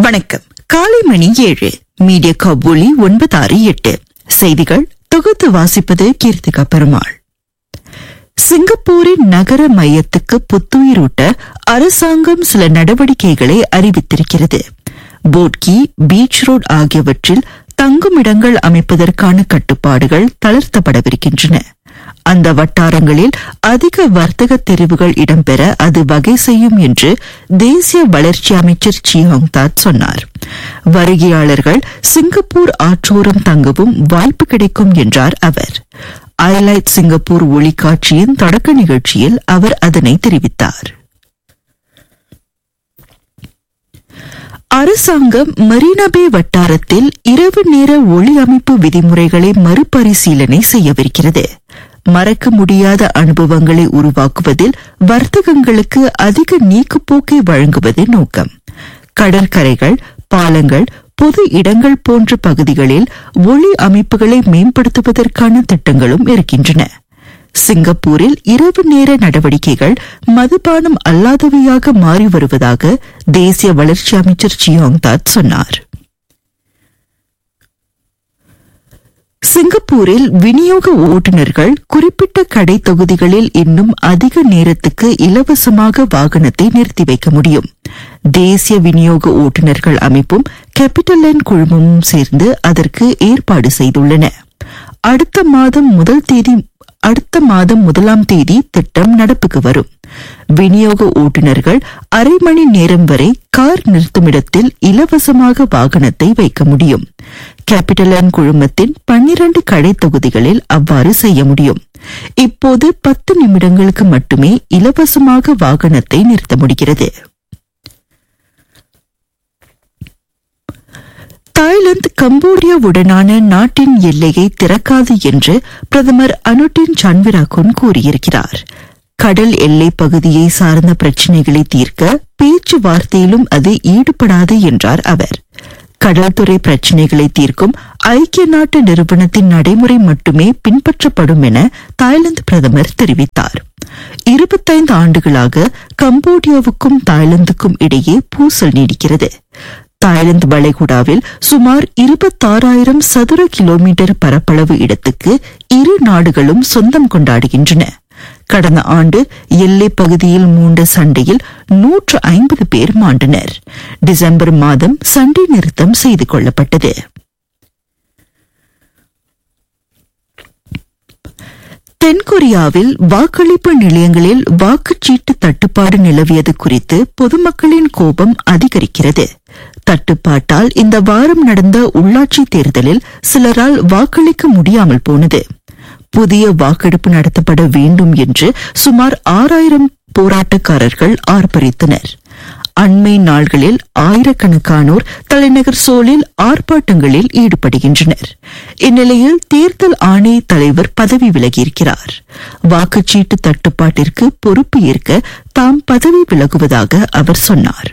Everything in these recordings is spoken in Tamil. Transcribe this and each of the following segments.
வணக்கம் காலை மணி ஏழு மீடியா கபூலி ஒன்பது ஆறு எட்டு செய்திகள் தொகுத்து வாசிப்பது கீர்த்திகா பெருமாள் சிங்கப்பூரின் நகர மையத்துக்கு புத்துயிரூட்ட அரசாங்கம் சில நடவடிக்கைகளை அறிவித்திருக்கிறது போட்கி பீச் ரோட் ஆகியவற்றில் தங்குமிடங்கள் அமைப்பதற்கான கட்டுப்பாடுகள் தளர்த்தப்படவிருக்கின்றன அந்த வட்டாரங்களில் அதிக வர்த்தக தெரிவுகள் இடம்பெற அது வகை செய்யும் என்று தேசிய வளர்ச்சி அமைச்சர் சியோங் தாத் சொன்னார் வருகையாளர்கள் சிங்கப்பூர் ஆற்றோரம் தங்கவும் வாய்ப்பு கிடைக்கும் என்றார் அவர் ஐலைட் சிங்கப்பூர் ஒளிக்காட்சியின் தொடக்க நிகழ்ச்சியில் அவர் அதனை தெரிவித்தார் அரசாங்கம் மரீனாபே வட்டாரத்தில் இரவு நேர ஒளி அமைப்பு விதிமுறைகளை மறுபரிசீலனை செய்யவிருக்கிறது மறக்க முடியாத அனுபவங்களை உருவாக்குவதில் வர்த்தகங்களுக்கு அதிக நீக்குப்போக்கை வழங்குவது நோக்கம் கடற்கரைகள் பாலங்கள் பொது இடங்கள் போன்ற பகுதிகளில் ஒளி அமைப்புகளை மேம்படுத்துவதற்கான திட்டங்களும் இருக்கின்றன சிங்கப்பூரில் இரவு நேர நடவடிக்கைகள் மதுபானம் அல்லாதவையாக மாறி வருவதாக தேசிய வளர்ச்சி அமைச்சர் சியோங் தாத் சொன்னார் சிங்கப்பூரில் விநியோக ஓட்டுநர்கள் குறிப்பிட்ட கடை தொகுதிகளில் இன்னும் அதிக நேரத்துக்கு இலவசமாக வாகனத்தை நிறுத்தி வைக்க முடியும் தேசிய விநியோக ஓட்டுநர்கள் அமைப்பும் கேபிட்டல் லைன் குழுமமும் சேர்ந்து அதற்கு ஏற்பாடு செய்துள்ளன அடுத்த மாதம் முதல் தேதி அடுத்த மாதம் முதலாம் தேதி திட்டம் நடப்புக்கு வரும் விநியோக ஓட்டுநர்கள் அரை மணி நேரம் வரை கார் நிறுத்துமிடத்தில் இலவசமாக வாகனத்தை வைக்க முடியும் கேபிட்டல் குழுமத்தின் பன்னிரண்டு கடை தொகுதிகளில் அவ்வாறு செய்ய முடியும் இப்போது பத்து நிமிடங்களுக்கு மட்டுமே இலவசமாக வாகனத்தை நிறுத்த முடிகிறது தாய்லாந்து கம்போடியாவுடனான நாட்டின் எல்லையை திறக்காது என்று பிரதமர் அனுட்டின் சன்விராகுன் கூறியிருக்கிறார் கடல் எல்லை பகுதியை சார்ந்த பிரச்சினைகளை தீர்க்க பேச்சுவார்த்தையிலும் அது ஈடுபடாது என்றார் அவர் கடல்துறை பிரச்சினைகளை தீர்க்கும் ஐக்கிய நாட்டு நிறுவனத்தின் நடைமுறை மட்டுமே பின்பற்றப்படும் என தாய்லாந்து பிரதமர் தெரிவித்தார் இருபத்தைந்து ஆண்டுகளாக கம்போடியாவுக்கும் தாய்லாந்துக்கும் இடையே பூசல் நீடிக்கிறது தாய்லாந்து வளைகுடாவில் சுமார் இருபத்தாறாயிரம் சதுர கிலோமீட்டர் பரப்பளவு இடத்துக்கு இரு நாடுகளும் சொந்தம் கொண்டாடுகின்றன கடந்த ஆண்டு எல்லை பகுதியில் மூண்ட சண்டையில் நூற்று ஐம்பது பேர் மாண்டனர் டிசம்பர் மாதம் சண்டை நிறுத்தம் செய்து கொள்ளப்பட்டது தென்கொரியாவில் வாக்களிப்பு நிலையங்களில் வாக்குச்சீட்டு தட்டுப்பாடு நிலவியது குறித்து பொதுமக்களின் கோபம் அதிகரிக்கிறது தட்டுப்பாட்டால் இந்த வாரம் நடந்த உள்ளாட்சி தேர்தலில் சிலரால் வாக்களிக்க முடியாமல் போனது புதிய வாக்கெடுப்பு நடத்தப்பட வேண்டும் என்று சுமார் ஆறாயிரம் போராட்டக்காரர்கள் ஆர்ப்பரித்தனர் அண்மை நாள்களில் ஆயிரக்கணக்கானோர் தலைநகர் சோலில் ஆர்ப்பாட்டங்களில் ஈடுபடுகின்றனர் இந்நிலையில் தேர்தல் ஆணைய தலைவர் பதவி விலகியிருக்கிறார் வாக்குச்சீட்டு தட்டுப்பாட்டிற்கு பொறுப்பு ஏற்க தாம் பதவி விலகுவதாக அவர் சொன்னார்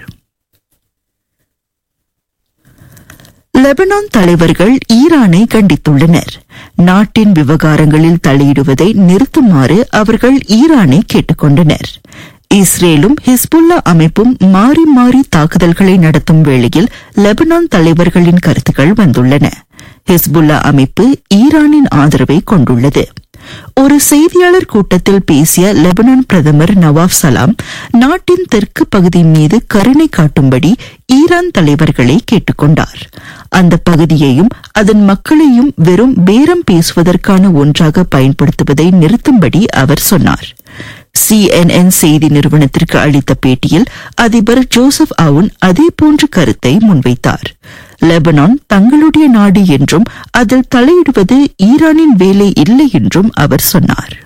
லெபனான் தலைவர்கள் ஈரானை கண்டித்துள்ளனர் நாட்டின் விவகாரங்களில் தலையிடுவதை நிறுத்துமாறு அவர்கள் ஈரானை கேட்டுக் கொண்டனர் இஸ்ரேலும் ஹிஸ்புல்லா அமைப்பும் மாறி மாறி தாக்குதல்களை நடத்தும் வேளையில் லெபனான் தலைவர்களின் கருத்துக்கள் வந்துள்ளன ஹிஸ்புல்லா அமைப்பு ஈரானின் ஆதரவை கொண்டுள்ளது ஒரு செய்தியாளர் கூட்டத்தில் பேசிய லெபனான் பிரதமர் நவாப் சலாம் நாட்டின் தெற்கு பகுதி மீது கருணை காட்டும்படி ஈரான் தலைவர்களை கேட்டுக்கொண்டார் அந்த பகுதியையும் அதன் மக்களையும் வெறும் பேரம் பேசுவதற்கான ஒன்றாக பயன்படுத்துவதை நிறுத்தும்படி அவர் சொன்னார் சிஎன்என் செய்தி நிறுவனத்திற்கு அளித்த பேட்டியில் அதிபர் ஜோசப் அவுன் அதேபோன்ற கருத்தை முன்வைத்தார் லெபனான் தங்களுடைய நாடு என்றும் அதில் தலையிடுவது ஈரானின் வேலை இல்லை என்றும் அவர் சொன்னார்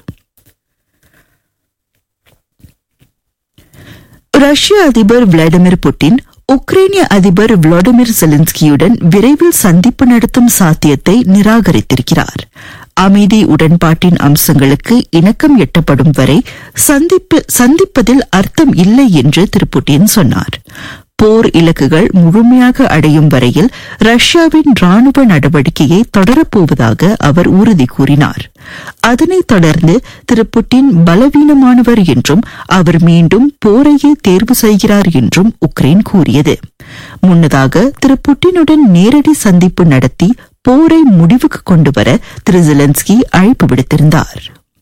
ரஷ்ய அதிபர் விளாடிமிர் புட்டின் உக்ரைனிய அதிபர் விளாடிமிர் செலன்ஸ்கியுடன் விரைவில் சந்திப்பு நடத்தும் சாத்தியத்தை நிராகரித்திருக்கிறார் அமைதி உடன்பாட்டின் அம்சங்களுக்கு இணக்கம் எட்டப்படும் வரை சந்திப்பதில் அர்த்தம் இல்லை என்று திரு புட்டின் சொன்னார் போர் இலக்குகள் முழுமையாக அடையும் வரையில் ரஷ்யாவின் ராணுவ நடவடிக்கையை தொடரப்போவதாக அவர் உறுதி கூறினார் அதனைத் தொடர்ந்து திரு புட்டின் பலவீனமானவர் என்றும் அவர் மீண்டும் போரையே தேர்வு செய்கிறார் என்றும் உக்ரைன் கூறியது முன்னதாக திரு புட்டினுடன் நேரடி சந்திப்பு நடத்தி போரை முடிவுக்கு கொண்டுவர திரு ஜெலன்ஸ்கி அழைப்பு விடுத்திருந்தார்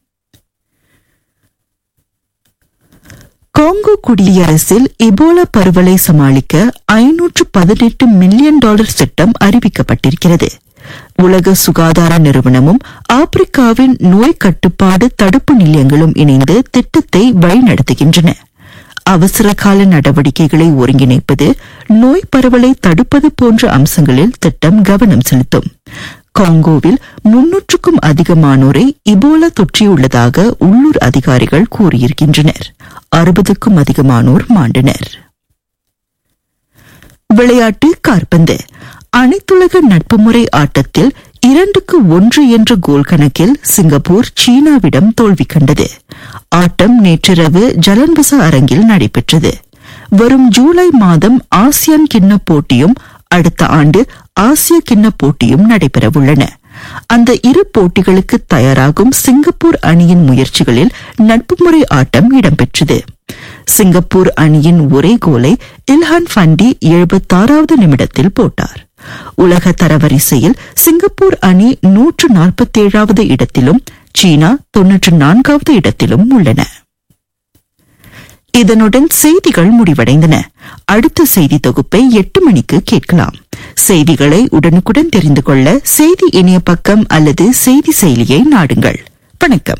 காங்கோ குடியரசில் எபோலா பரவலை சமாளிக்க ஐநூற்று பதினெட்டு மில்லியன் டாலர் திட்டம் அறிவிக்கப்பட்டிருக்கிறது உலக சுகாதார நிறுவனமும் ஆப்பிரிக்காவின் நோய் கட்டுப்பாடு தடுப்பு நிலையங்களும் இணைந்து திட்டத்தை வழிநடத்துகின்றன அவசர கால நடவடிக்கைகளை ஒருங்கிணைப்பது நோய் பரவலை தடுப்பது போன்ற அம்சங்களில் திட்டம் கவனம் செலுத்தும் காங்கோவில் முன்னூற்றுக்கும் அதிகமானோரை இபோலா தொற்றியுள்ளதாக உள்ளூர் அதிகாரிகள் கூறியிருக்கின்றனர் அறுபதுக்கும் அதிகமானோர் மாண்டனர் விளையாட்டு கார்பந்து அனைத்துலக நட்பு முறை ஆட்டத்தில் இரண்டுக்கு ஒன்று என்ற கோல் கணக்கில் சிங்கப்பூர் சீனாவிடம் தோல்வி கண்டது ஆட்டம் நேற்றிரவு ஜலன்வச அரங்கில் நடைபெற்றது வரும் ஜூலை மாதம் ஆசியான் கிண்ண போட்டியும் அடுத்த ஆண்டு ஆசிய கிண்ண போட்டியும் நடைபெறவுள்ளன அந்த இரு போட்டிகளுக்கு தயாராகும் சிங்கப்பூர் அணியின் முயற்சிகளில் நட்பு முறை ஆட்டம் இடம்பெற்றது சிங்கப்பூர் அணியின் ஒரே கோலை இல்ஹான் ஃபண்டி எழுபத்தாறாவது நிமிடத்தில் போட்டார் உலக தரவரிசையில் சிங்கப்பூர் அணி நூற்று நாற்பத்தேழாவது இடத்திலும் சீனா தொன்னூற்று நான்காவது இடத்திலும் உள்ளன இதனுடன் செய்திகள் முடிவடைந்தன அடுத்த செய்தி தொகுப்பை எட்டு மணிக்கு கேட்கலாம் செய்திகளை உடனுக்குடன் தெரிந்து கொள்ள செய்தி இணைய பக்கம் அல்லது செய்தி செயலியை நாடுங்கள் வணக்கம்